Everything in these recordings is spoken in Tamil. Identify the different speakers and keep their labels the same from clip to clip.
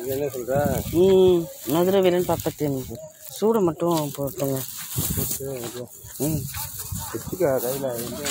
Speaker 1: இது என்ன சொல்ற
Speaker 2: ம் மதுரை வீரன் பப்பத்தி சூடை மட்டும் போட்டுங்க ம்
Speaker 1: வச்சுக்கா கையில் வந்து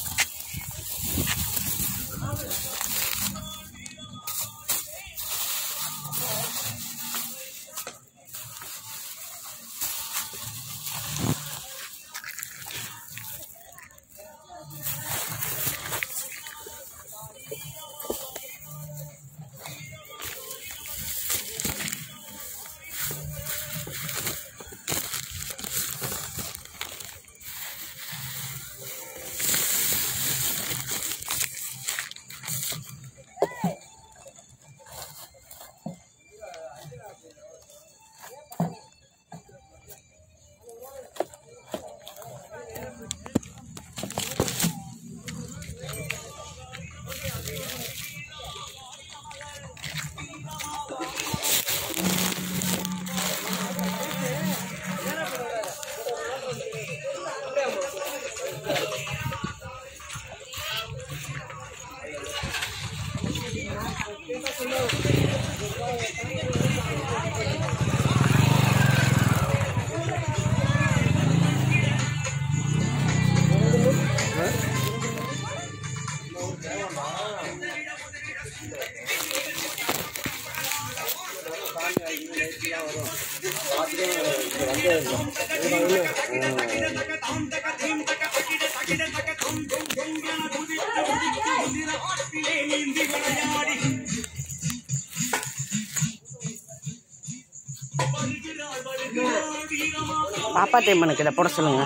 Speaker 2: பாப்பா தேம்மனுக்கு இதை போட சொல்லுங்க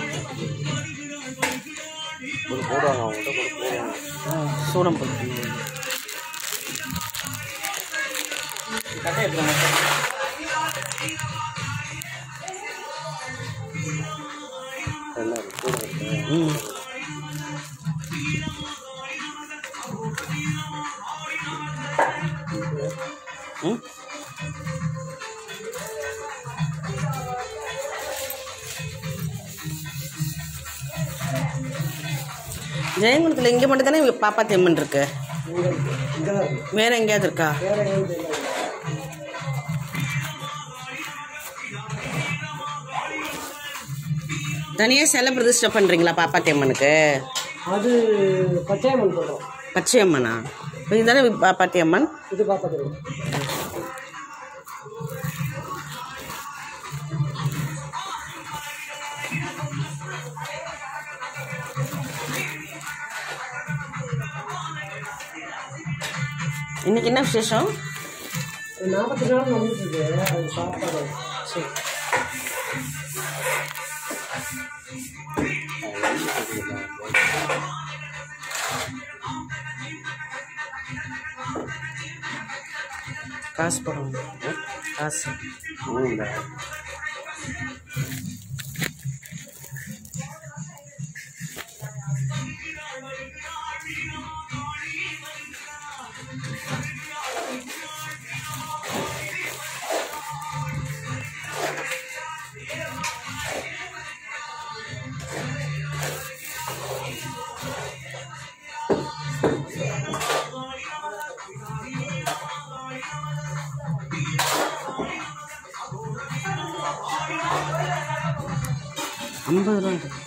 Speaker 1: ஒரு போடுவாங்க அவங்கள்ட்ட கூட போடுவாங்க
Speaker 2: ம், சூடம் போட்டு
Speaker 1: என்ன போடுவாங்க
Speaker 2: ம் ம் ஜெயங்குளத்தில் இங்கே மட்டும் தானே பாப்பா தெம்மன் இருக்கு வேற எங்கேயாவது இருக்கா தனியாக சிலை பிரதிஷ்டை பண்ணுறீங்களா பாப்பா தெம்மனுக்கு
Speaker 3: அது பச்சையம்மன் போடுறோம்
Speaker 2: பச்சையம்மனா இப்போ இதுதானே பாப்பாத்தி அம்மன்
Speaker 3: இது பார்ப்பது
Speaker 2: இன்னைக்கு என்ன விசேஷம்
Speaker 3: நாற்பத்தி நாள் வந்துட்டு இருக்கு அது சாப்பாடு சரி
Speaker 2: காசு போடுங்க காசு
Speaker 1: ம்
Speaker 2: ஐம்பது ரூபா இது.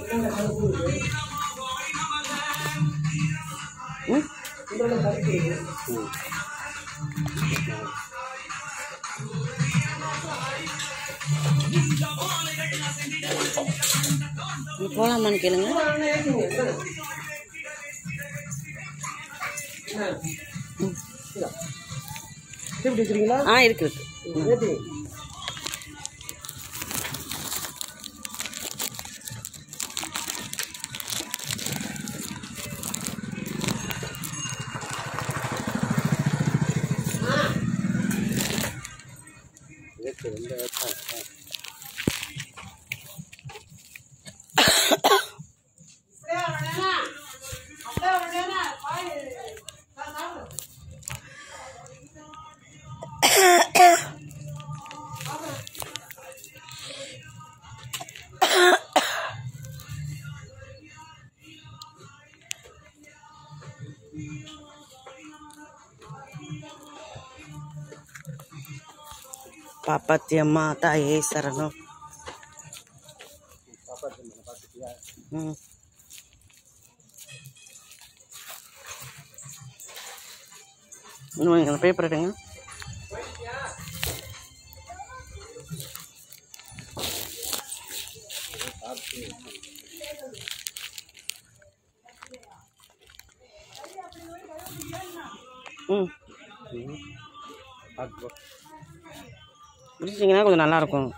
Speaker 3: என்னங்க கருப்பு இருக்கு
Speaker 2: ம்
Speaker 3: இதோட கருப்பு இருக்கு
Speaker 1: ம்
Speaker 2: நீ போகலாமான்னு கேளுங்க
Speaker 3: அண்ணா, ஏத்துங்க, என்னங்க? என்ன? இதா. எப்படி வச்சுருக்கீங்களா
Speaker 2: ஆ இருக்கு இருக்கு
Speaker 3: ஏற்றுங்க
Speaker 1: ஏற்று ரெண்டு ஏற்றம்
Speaker 2: பாப்பாத்தி அம்மா தாயே சரணம் ம் இன்னும் எங்களை பேப்பர் எடுங்க ம்
Speaker 1: பார்த்து போ
Speaker 2: பிடிச்சிங்கன்னா கொஞ்சம் நல்லாயிருக்கும்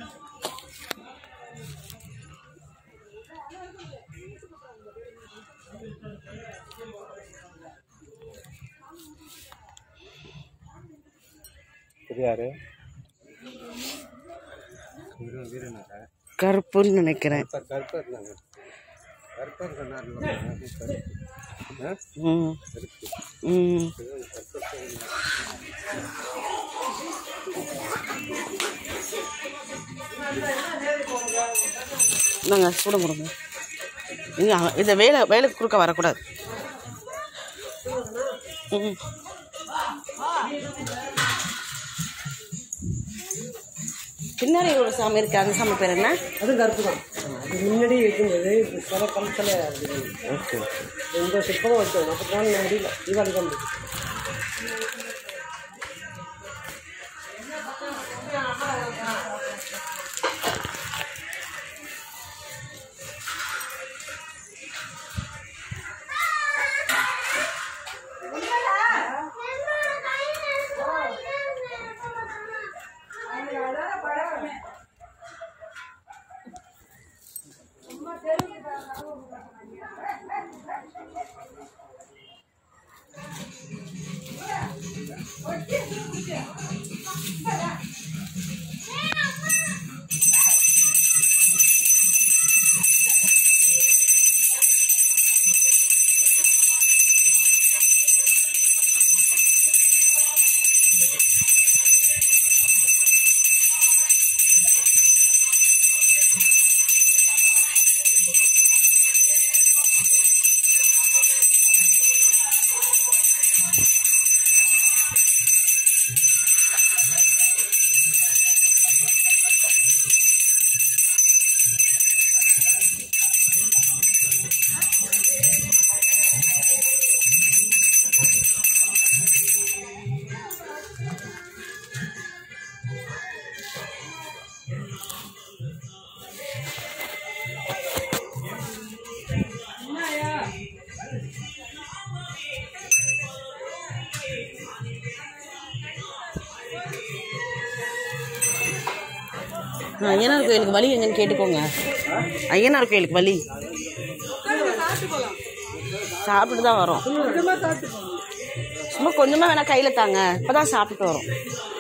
Speaker 1: பெரியாரு வீரன் வீரனாரா
Speaker 2: கருப்புன்னு நினைக்கிறேன்
Speaker 1: கருப்பர் கருப்பர் இருந்தாங்க கருப்பர் சொன்னார் கருப்பு ஆ
Speaker 2: ம்
Speaker 1: கருப்பு
Speaker 2: ம்
Speaker 1: கருப்பர்
Speaker 2: இந்தாங்க சூடம் கொடுங்க நீங்கள் இந்த வேலை வேலைக்கு குறுக்க வரக்கூடாது ம் பின்னாடி ஒரு சாமி இருக்கு அந்த சாமி பேர் என்ன
Speaker 3: அதுவும் கருப்பு தான் அது முன்னாடி இருக்கும்போது இப்போ சில கழுத்தில்
Speaker 1: ஓகே
Speaker 3: இந்த சிற்பம் வச்சோம் நாற்பத்தி நாலு முடியல தீபாவளி தான் முடியும்
Speaker 2: ஐயனார் கோயிலுக்கு வழி எங்கன்னு கேட்டுக்கோங்க ஐயனார் கோயிலுக்கு வழி சாப்பிட்டு தான் வரோம் சும்மா கொஞ்சமாக வேணா கையில் தாங்க இப்போ தான் சாப்பிட்டு வரோம்